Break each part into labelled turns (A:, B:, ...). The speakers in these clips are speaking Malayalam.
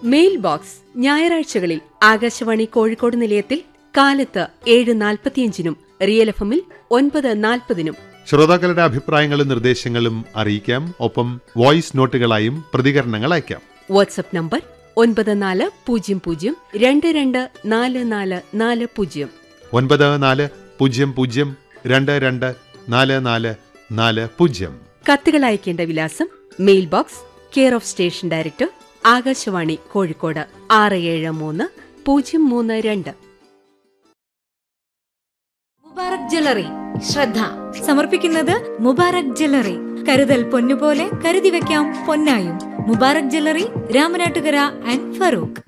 A: മെയിൽ ബോക്സ് ഞായറാഴ്ചകളിൽ ആകാശവാണി കോഴിക്കോട് നിലയത്തിൽ കാലത്ത് ഏഴ് നാൽപ്പത്തിയഞ്ചിനും റിയൽ എഫ് എമ്മിൽ ഒൻപത് നാൽപ്പതിനും
B: ശ്രോതാക്കളുടെ അഭിപ്രായങ്ങളും നിർദ്ദേശങ്ങളും അറിയിക്കാം ഒപ്പം വോയിസ് നോട്ടുകളായും പ്രതികരണങ്ങൾ അയക്കാം
A: വാട്സപ്പ് നമ്പർ ഒൻപത് നാല് പൂജ്യം പൂജ്യം രണ്ട് രണ്ട് നാല് നാല് നാല് പൂജ്യം
B: ഒൻപത് നാല് പൂജ്യം പൂജ്യം രണ്ട് രണ്ട് നാല് നാല് നാല് പൂജ്യം
A: കത്തുകൾ അയക്കേണ്ട വിലാസം mail box care of station director Akashvani Kozhikode ആറ് ഏഴ് മൂന്ന് പൂജ്യം മൂന്ന് രണ്ട്
C: മുബാറക് ജ്വല്ലറി ശ്രദ്ധ സമർപ്പിക്കുന്നത് മുബാറക് ജ്വല്ലറി കരുതൽ പൊന്നുപോലെ കരുതി വെക്കാം പൊന്നായും Mubarak jewellery Ramanattukara and Farook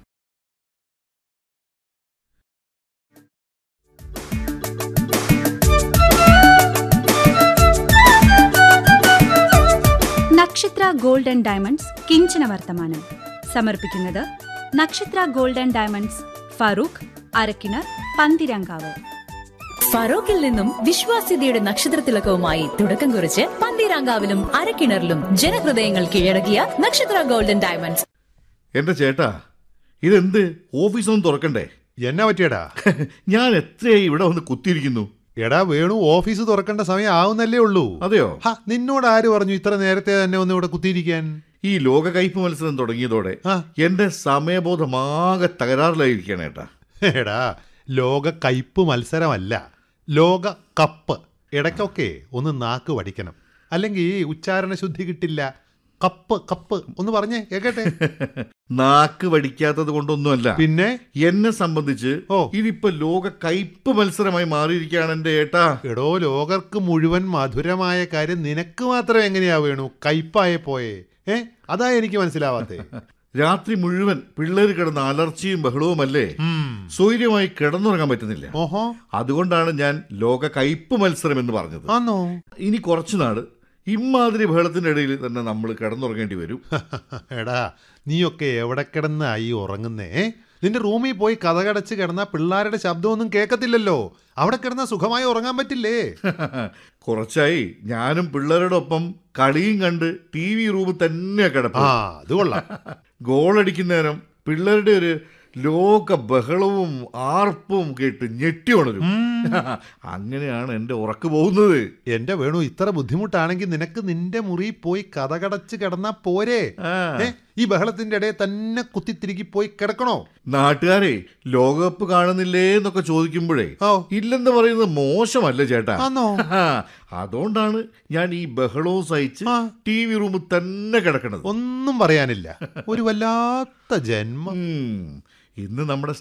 D: Nakshatra gold and diamonds കിഞ്ചന വർത്തമാനം സമർപ്പിക്കുന്നത് Nakshatra gold and diamonds Farook Arakkinar Panthirankavu
E: ഫറോക്കിൽ നിന്നും വിശ്വാസ്യതയുടെ നക്ഷത്രത്തിലക്കവുമായി തുടക്കം കുറിച്ച് പന്തീരാങ്കാവിലും അരക്കിണറിലും ജനഹൃദയങ്ങൾ കീഴടക്കിയ നക്ഷത്ര ഗോൾഡൻ ഡയമണ്ട്സ്
F: എന്റെ ചേട്ടാ ഇതെന്ത് ഓഫീസൊന്നും തുറക്കണ്ടേ
B: എന്നാ പറ്റിയടാ
F: ഞാൻ എത്രയായി ഇവിടെ വന്ന് കുത്തിയിരിക്കുന്നു
B: എടാ വേണു ഓഫീസ് തുറക്കേണ്ട സമയം ആവുന്നല്ലേ ഉള്ളൂ
F: അതെയോ
B: ഹ, നിന്നോട് ആര് പറഞ്ഞു ഇത്ര നേരത്തെ തന്നെ ഒന്ന് ഇവിടെ കുത്തിയിരിക്കാൻ
F: ഈ ലോക കയ്പ് മത്സരം തുടങ്ങിയതോടെ
B: ആ.
F: എന്റെ സമയബോധമാകെ തകരാറിലായിരിക്കണം ഏട്ടാ
B: എടാ ലോക കയ്പ് മത്സരമല്ല ലോക കപ്പ് ഇടയ്ക്കൊക്കെ ഒന്ന് നാക്ക് വടിക്കണം അല്ലെങ്കിൽ ഉച്ചാരണ ശുദ്ധി കിട്ടില്ല കപ്പ് കപ്പ് ഒന്ന് പറഞ്ഞേ കേക്കട്ടെ
F: നാക്ക് വടിക്കാത്തത് കൊണ്ടൊന്നുമല്ല
B: പിന്നെ
F: എന്നെ സംബന്ധിച്ച്
B: ഓ.
F: ഇതിപ്പോ ലോക കയ്പ് മത്സരമായി മാറിയിരിക്കുകയാണ് എന്റെ ഏട്ടാ
B: എടോ ലോകർക്ക് മുഴുവൻ മധുരമായ കാര്യം നിനക്ക് മാത്രം എങ്ങനെയാ വേണു കയ്പായ പോയേ ഏ അതാ എനിക്ക് മനസ്സിലാവാത്തേ
F: രാത്രി മുഴുവൻ പിള്ളേർ കിടന്ന അലർച്ചയും ബഹളവുമല്ലേ
B: ഉം.
F: സ്വൈര്യമായി കിടന്നുറങ്ങാൻ പറ്റുന്നില്ല
B: ഓഹോ
F: അതുകൊണ്ടാണ് ഞാൻ ലോക കയ്പ് മത്സരം എന്ന് പറഞ്ഞത്
B: ആന്നോ
F: ഇനി കുറച്ചു നാട് ഇമാതിരി ബഹളത്തിന്റെ ഇടയിൽ തന്നെ നമ്മൾ കിടന്നുറങ്ങേണ്ടി വരും
B: എടാ നീയൊക്കെ എവിടെ കിടന്നായി ഉറങ്ങുന്നേ ഏ? നിന്റെ റൂമിൽ പോയി കഥകടച്ച് കിടന്ന പിള്ളാരുടെ ശബ്ദമൊന്നും കേൾക്കത്തില്ലല്ലോ അവിടെ കിടന്ന സുഖമായി ഉറങ്ങാൻ പറ്റില്ലേ
F: കുറച്ചായി ഞാനും പിള്ളേരോടൊപ്പം കളിയും കണ്ട് ടി വി റൂമിൽ തന്നെ
B: ആ
F: കിടപ്പും
B: അത് കൊള്ളാം
F: ഗോളടിക്കുന്ന നേരം പിള്ളേരുടെ ഒരു ലോക ബഹളവും ആർപ്പും കേട്ട് ഞെട്ടി ഉണരും അങ്ങനെയാണ് എൻ്റെ ഉറക്ക് പോകുന്നത്
B: എന്റെ വേണു ഇത്ര ബുദ്ധിമുട്ടാണെങ്കിൽ നിനക്ക് നിന്റെ മുറി പോയി കഥകടച്ച് കിടന്നാ പോരെ
F: ആ.
B: ഏ? ഈ ബഹളത്തിന്റെ ഇടയിൽ തന്നെ കുത്തിത്തിരുകി പോയി കിടക്കണോ
F: നാട്ടുകാരെ ലോകകപ്പ് കാണുന്നില്ലേ എന്നൊക്കെ ചോദിക്കുമ്പോഴേ
B: ഓ.
F: ഇല്ലെന്ന് പറയുന്നത് മോശമല്ല ചേട്ടാ
B: ആന്നോ
F: ആ, അതുകൊണ്ടാണ് ഞാൻ ഈ ബഹളവും സഹിച്ച്
B: ആ.
F: ടി വി റൂമിൽ തന്നെ കിടക്കണത്
B: ഒന്നും പറയാനില്ല ഒരു വല്ലാത്ത ജന്മം
F: ഉം. ഇന്ന് നമ്മുടെ